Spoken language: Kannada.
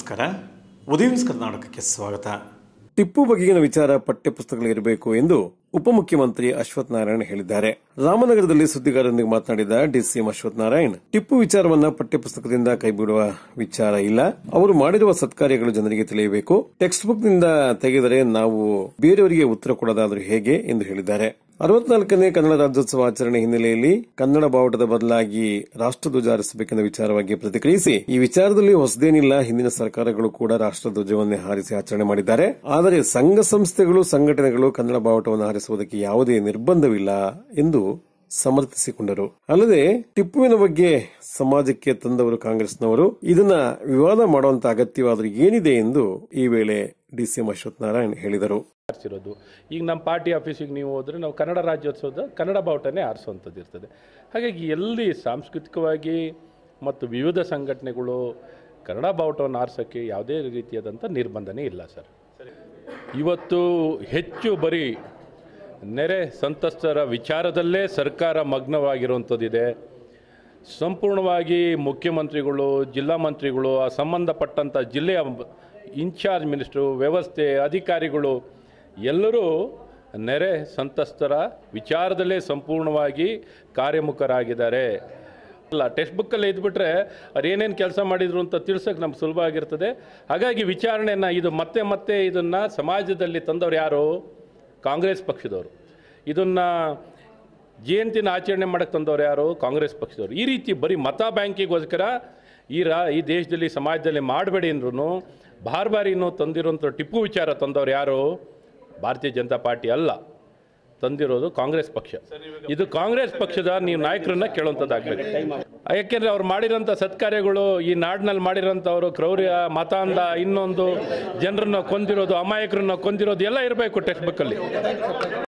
ನಮಸ್ಕಾರ ಉದಯನ್ಸ್ ಕರ್ನಾಟಕಕ್ಕೆ ಸ್ವಾಗತ ಟಿಪ್ಪು ಬಗೆಗಿನ ವಿಚಾರ ಪಠ್ಯಪುಸ್ತಕಗಳಿರಬೇಕು ಎಂದು ಉಪಮುಖ್ಯಮಂತ್ರಿ ಅಶ್ವಥ್ ನಾರಾಯಣ್ ಹೇಳಿದ್ದಾರೆ ರಾಮನಗರದಲ್ಲಿ ಸುದ್ದಿಗಾರರೊಂದಿಗೆ ಮಾತನಾಡಿದ ಡಿಸಿಎಂ ಅಶ್ವಥ್ ನಾರಾಯಣ್ ಟಿಪ್ಪು ವಿಚಾರವನ್ನ ಪಠ್ಯಪುಸ್ತಕದಿಂದ ಕೈಬಿಡುವ ವಿಚಾರ ಇಲ್ಲ ಅವರು ಮಾಡಿರುವ ಸತ್ಕಾರ್ಯಗಳು ಜನರಿಗೆ ತಿಳಿಯಬೇಕು ಟೆಕ್ಸ್ಟ್ ಬುಕ್ ನಿಂದ ತೆಗೆದರೆ ನಾವು ಬೇರೆಯವರಿಗೆ ಉತ್ತರ ಕೊಡೋದಾದ್ರೂ ಹೇಗೆ ಎಂದು ಹೇಳಿದ್ದಾರೆ ಅರವತ್ನಾಲ್ಕನೇ ಕನ್ನಡ ರಾಜ್ಯೋತ್ಸವ ಆಚರಣೆ ಹಿನ್ನೆಲೆಯಲ್ಲಿ ಕನ್ನಡ ಬಾವುಟದ ಬದಲಾಗಿ ರಾಷ್ಟ್ರಧ್ವಜ ಹಾರಿಸಬೇಕೆಂದ ವಿಚಾರವಾಗಿ ಪ್ರತಿಕ್ರಿಯಿಸಿ ಈ ವಿಚಾರದಲ್ಲಿ ಹೊಸದೇನಿಲ್ಲ ಹಿಂದಿನ ಸರ್ಕಾರಗಳು ಕೂಡ ರಾಷ್ಟ್ರಧ್ವಜವನ್ನೇ ಹಾರಿಸಿ ಆಚರಣೆ ಮಾಡಿದ್ದಾರೆ ಆದರೆ ಸಂಘ ಸಂಸ್ಥೆಗಳು ಸಂಘಟನೆಗಳು ಕನ್ನಡ ಬಾವುಟವನ್ನು ಹಾರಿಸುವುದಕ್ಕೆ ಯಾವುದೇ ನಿರ್ಬಂಧವಿಲ್ಲ ಎಂದು ಸಮರ್ಥಿಸಿಕೊಂಡರು ಅಲ್ಲದೆ ಟಿಪ್ಪುವಿನ ಬಗ್ಗೆ ಸಮಾಜಕ್ಕೆ ತಂದವರು ಕಾಂಗ್ರೆಸ್ನವರು ಇದನ್ನ ವಿವಾದ ಮಾಡುವಂತ ಅಗತ್ಯವಾದರೂ ಏನಿದೆ ಎಂದು ಈ ವೇಳೆ ಡಿಸಿಎಂ ಅಶ್ವಥ್ ನಾರಾಯಣ್ ಹೇಳಿದರು ಆರಿಸಿರೋದು ಈಗ ನಮ್ಮ ಪಾರ್ಟಿ ಆಫೀಸಿಗೆ ನೀವು ಹೋದರೆ ನಾವು ಕನ್ನಡ ರಾಜ್ಯೋತ್ಸವದ ಕನ್ನಡ ಬಾವುಟನೇ ಆರಿಸುವಂಥದ್ದು ಇರ್ತದೆ ಹಾಗಾಗಿ ಎಲ್ಲಿ ಸಾಂಸ್ಕೃತಿಕವಾಗಿ ಮತ್ತು ವಿವಿಧ ಸಂಘಟನೆಗಳು ಕನ್ನಡ ಬಾವುಟವನ್ನು ಆರಿಸೋಕ್ಕೆ ಯಾವುದೇ ರೀತಿಯಾದಂಥ ನಿರ್ಬಂಧನೇ ಇಲ್ಲ ಸರ್ ಇವತ್ತು ಹೆಚ್ಚು ಬರೀ ನೆರೆ ಸಂತ್ರಸ್ತರ ವಿಚಾರದಲ್ಲೇ ಸರ್ಕಾರ ಮಗ್ನವಾಗಿರುವಂಥದ್ದಿದೆ ಸಂಪೂರ್ಣವಾಗಿ ಮುಖ್ಯಮಂತ್ರಿಗಳು ಜಿಲ್ಲಾ ಮಂತ್ರಿಗಳು ಆ ಸಂಬಂಧಪಟ್ಟಂಥ ಜಿಲ್ಲೆಯ ಇನ್ಚಾರ್ಜ್ ಮಿನಿಸ್ಟ್ರು ವ್ಯವಸ್ಥೆ ಅಧಿಕಾರಿಗಳು ಎಲ್ಲರೂ ನೆರೆ ಸಂತ್ರಸ್ತರ ವಿಚಾರದಲ್ಲೇ ಸಂಪೂರ್ಣವಾಗಿ ಕಾರ್ಯಮುಖರಾಗಿದ್ದಾರೆ ಅಲ್ಲ ಟೆಕ್ಸ್ಟ್ ಬುಕ್ಕಲ್ಲಿ ಇದ್ಬಿಟ್ರೆ ಅವ್ರು ಏನೇನು ಕೆಲಸ ಮಾಡಿದ್ರು ಅಂತ ತಿಳ್ಸೋಕೆ ನಮ್ಗೆ ಸುಲಭ ಆಗಿರ್ತದೆ ಹಾಗಾಗಿ ವಿಚಾರಣೆಯನ್ನು ಇದು ಮತ್ತೆ ಮತ್ತೆ ಇದನ್ನು ಸಮಾಜದಲ್ಲಿ ತಂದವರು ಯಾರು ಕಾಂಗ್ರೆಸ್ ಪಕ್ಷದವರು ಇದನ್ನು ಜಯಂತಿನ ಆಚರಣೆ ಮಾಡಕ್ಕೆ ತಂದವರು ಯಾರು ಕಾಂಗ್ರೆಸ್ ಪಕ್ಷದವರು ಈ ರೀತಿ ಬರೀ ಮತ ಬ್ಯಾಂಕಿಗೋಸ್ಕರ ಈ ರಾ ಈ ದೇಶದಲ್ಲಿ ಸಮಾಜದಲ್ಲಿ ಮಾಡಬೇಡಿ ಅಂದ್ರೂ ಬಾರ್ ಬಾರಿನೂ ತಂದಿರೋಂಥ ಟಿಪ್ಪು ವಿಚಾರ ತಂದವರು ಯಾರು ಭಾರತೀಯ ಜನತಾ ಪಾರ್ಟಿ ಅಲ್ಲ ತಂದಿರೋದು ಕಾಂಗ್ರೆಸ್ ಪಕ್ಷ ಇದು ಕಾಂಗ್ರೆಸ್ ಪಕ್ಷದ ನೀವು ನಾಯಕರನ್ನ ಕೇಳುವಂಥದ್ದಾಗಬೇಕು ಯಾಕೆಂದರೆ ಅವ್ರು ಮಾಡಿರೋಂಥ ಸತ್ಕಾರ್ಯಗಳು ಈ ನಾಡಿನಲ್ಲಿ ಮಾಡಿರೋಂಥವ್ರು ಕ್ರೌರ್ಯ ಮತಾಂಧ ಇನ್ನೊಂದು ಜನರನ್ನ ಕೊಂದಿರೋದು ಅಮಾಯಕರನ್ನ ಕೊಂದಿರೋದು ಎಲ್ಲ ಇರಬೇಕು ಟೆಕ್ಸ್ಟ್ ಬುಕ್ಕಲ್ಲಿ